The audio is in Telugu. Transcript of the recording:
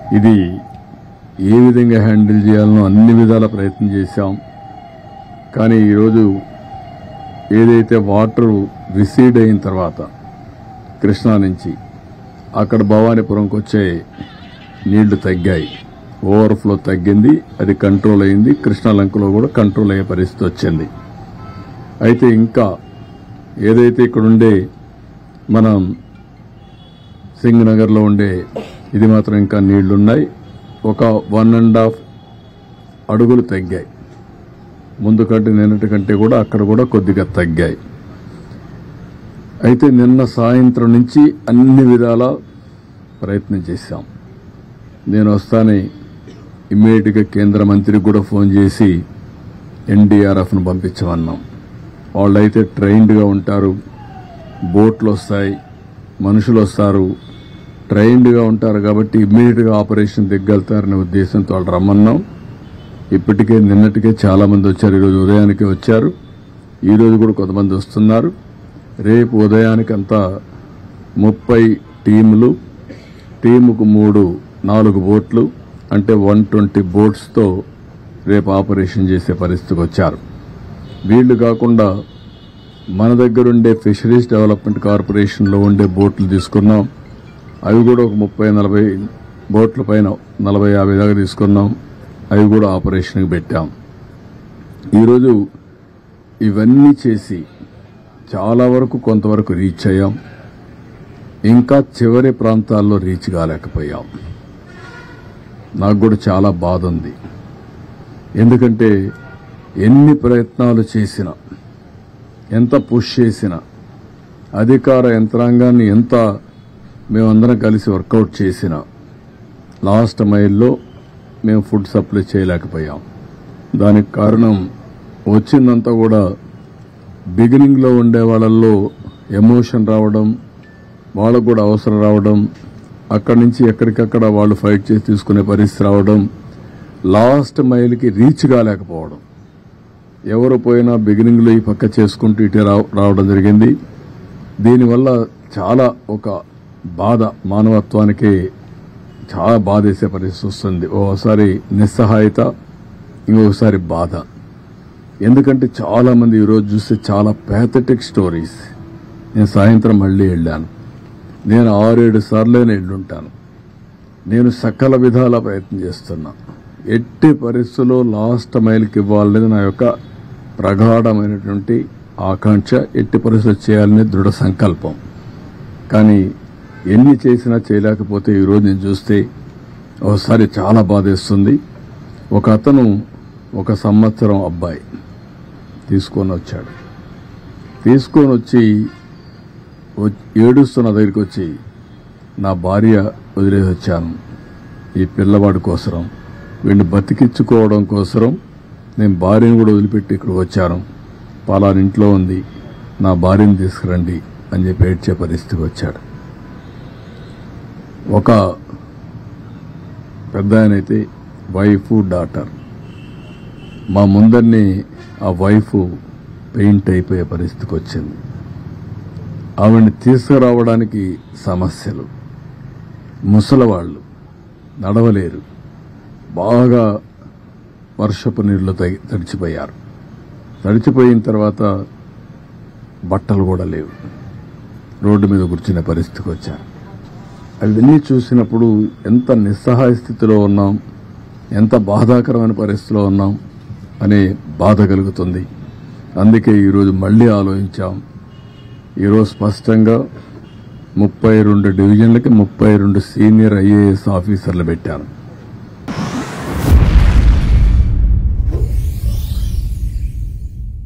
ఇది ఏ విధంగా హ్యాండిల్ చేయాలనో అన్ని విధాల ప్రయత్నం చేశాం కానీ ఈరోజు ఏదైతే వాటర్ రిసీడ్ అయిన తర్వాత కృష్ణా నుంచి అక్కడ భవానీపురంకి వచ్చే నీళ్లు తగ్గాయి ఓవర్ఫ్లో తగ్గింది అది కంట్రోల్ అయింది కృష్ణా లంకలో కూడా కంట్రోల్ అయ్యే పరిస్థితి వచ్చింది అయితే ఇంకా ఏదైతే ఇక్కడ ఉండే మనం సింగ్ నగర్లో ఉండే ఇది మాత్రం ఇంకా నీళ్లున్నాయి ఒక వన్ అండ్ హాఫ్ అడుగులు తగ్గాయి ముందు కంటే నిన్నటి కంటే కూడా అక్కడ కూడా కొద్దిగా తగ్గాయి అయితే నిన్న సాయంత్రం నుంచి అన్ని విధాల ప్రయత్నం చేశాం నేను వస్తానే ఇమ్మీడియట్గా కేంద్ర మంత్రికి కూడా ఫోన్ చేసి ఎన్డీఆర్ఎఫ్ను పంపించమన్నాం వాళ్ళైతే ట్రైన్డ్గా ఉంటారు బోట్లు వస్తాయి మనుషులు వస్తారు ట్రైన్డ్గా ఉంటారు కాబట్టి ఇమ్మీడియట్గా ఆపరేషన్ దిగ్గలుతారనే ఉద్దేశంతో వాళ్ళు రమ్మన్నాం ఇప్పటికే నిన్నటికే చాలా మంది వచ్చారు ఈరోజు ఉదయానికి వచ్చారు ఈరోజు కూడా కొంతమంది వస్తున్నారు రేపు ఉదయానికి అంతా ముప్పై టీములు టీముకు మూడు నాలుగు బోట్లు అంటే వన్ ట్వంటీ బోట్స్తో రేపు ఆపరేషన్ చేసే పరిస్థితికి వచ్చారు వీళ్ళు కాకుండా మన దగ్గర ఉండే ఫిషరీస్ డెవలప్మెంట్ కార్పొరేషన్లో ఉండే బోట్లు తీసుకున్నాం అవి కూడా ఒక ముప్పై నలభై బోట్ల పైన నలభై యాభై దాకా తీసుకున్నాం అవి కూడా ఆపరేషన్కి పెట్టాం ఈరోజు ఇవన్నీ చేసి చాలా వరకు కొంతవరకు రీచ్ అయ్యాం ఇంకా చివరి ప్రాంతాల్లో రీచ్ కాలేకపోయాం నాకు కూడా చాలా బాధ ఉంది ఎందుకంటే ఎన్ని ప్రయత్నాలు చేసినా ఎంత పుష్ చేసినా అధికార యంత్రాంగాన్ని ఎంత మేమందరం కలిసి వర్కౌట్ చేసినా లాస్ట్ మైల్లో మేము ఫుడ్ సప్లై చేయలేకపోయాం దానికి కారణం వచ్చిందంతా కూడా బిగినింగ్లో ఉండే వాళ్ళల్లో ఎమోషన్ రావడం వాళ్ళకు కూడా అవసరం రావడం అక్కడి నుంచి ఎక్కడికక్కడ వాళ్ళు ఫైట్ చేసి తీసుకునే పరిస్థితి రావడం లాస్ట్ మైల్కి రీచ్ కాలేకపోవడం ఎవరు పోయినా బిగినింగ్లో ఈ పక్క చేసుకుంటూ ఇటే రావ- రావడం జరిగింది దీనివల్ల చాలా ఒక బాధ మానవత్వానికి చాలా బాధేసే పరిస్థితి వస్తుంది ఓసారి నిస్సహాయత ఇంకొకసారి బాధ ఎందుకంటే చాలా మంది ఈరోజు చూస్తే చాలా ప్యాథటిక్ స్టోరీస్ నేను సాయంత్రం మళ్ళీ వెళ్ళాను నేను ఆరేడు సార్లైనా వెళ్ళుంటాను నేను సకల విధాల ప్రయత్నం చేస్తున్నా ఎట్టి పరిస్థితుల్లో లాస్ట్ మైల్కి ఇవ్వాలనేది నా యొక్క ప్రగాఢమైనటువంటి ఆకాంక్ష ఎట్టి పరిస్థితులు చేయాలనే దృఢ సంకల్పం కానీ ఎన్ని చేసినా చేయలేకపోతే ఈరోజు నేను చూస్తే ఒకసారి చాలా బాధేస్తుంది ఒక అతను ఒక సంవత్సరం అబ్బాయి తీసుకొని వచ్చాడు తీసుకొని వచ్చి వ- ఏడుస్తున్న దగ్గరికి వచ్చి నా భార్య వదిలేసి వచ్చాను ఈ పిల్లవాడి కోసరం వీడిని బతికించుకోవడం కోసరం నేను భార్యను కూడా వదిలిపెట్టి ఇక్కడికి వచ్చాను పలానా ఇంట్లో ఉంది నా భార్యను తీసుకురండి అని చెప్పి ఏడ్చే పరిస్థితికి వచ్చాడు ఒక పెద్ద ఆయనైతే వైఫ్ డాటర్ మా ముందరిని ఆ వైఫ్ పెయింట్ అయిపోయే పరిస్థితికి వచ్చింది ఆవిడ్ని తీసుకురావడానికి సమస్యలు ముసలవాళ్ళు నడవలేరు బాగా వర్షపు నీళ్లు తగి- తడిచిపోయారు తడిచిపోయిన తర్వాత బట్టలు కూడా లేవు రోడ్డు మీద కూర్చునే పరిస్థితికి వచ్చారు అవన్నీ చూసినప్పుడు ఎంత నిస్సహాయ స్థితిలో ఉన్నాం ఎంత బాధాకరమైన పరిస్థితిలో ఉన్నాం అనే బాధ కలుగుతుంది అందుకే ఈరోజు మళ్ళీ ఆలోచించాం ఈరోజు స్పష్టంగా ముప్పై రెండు డివిజన్లకి ముప్పై రెండు సీనియర్ ఐఏఎస్ ఆఫీసర్లు పెట్టాను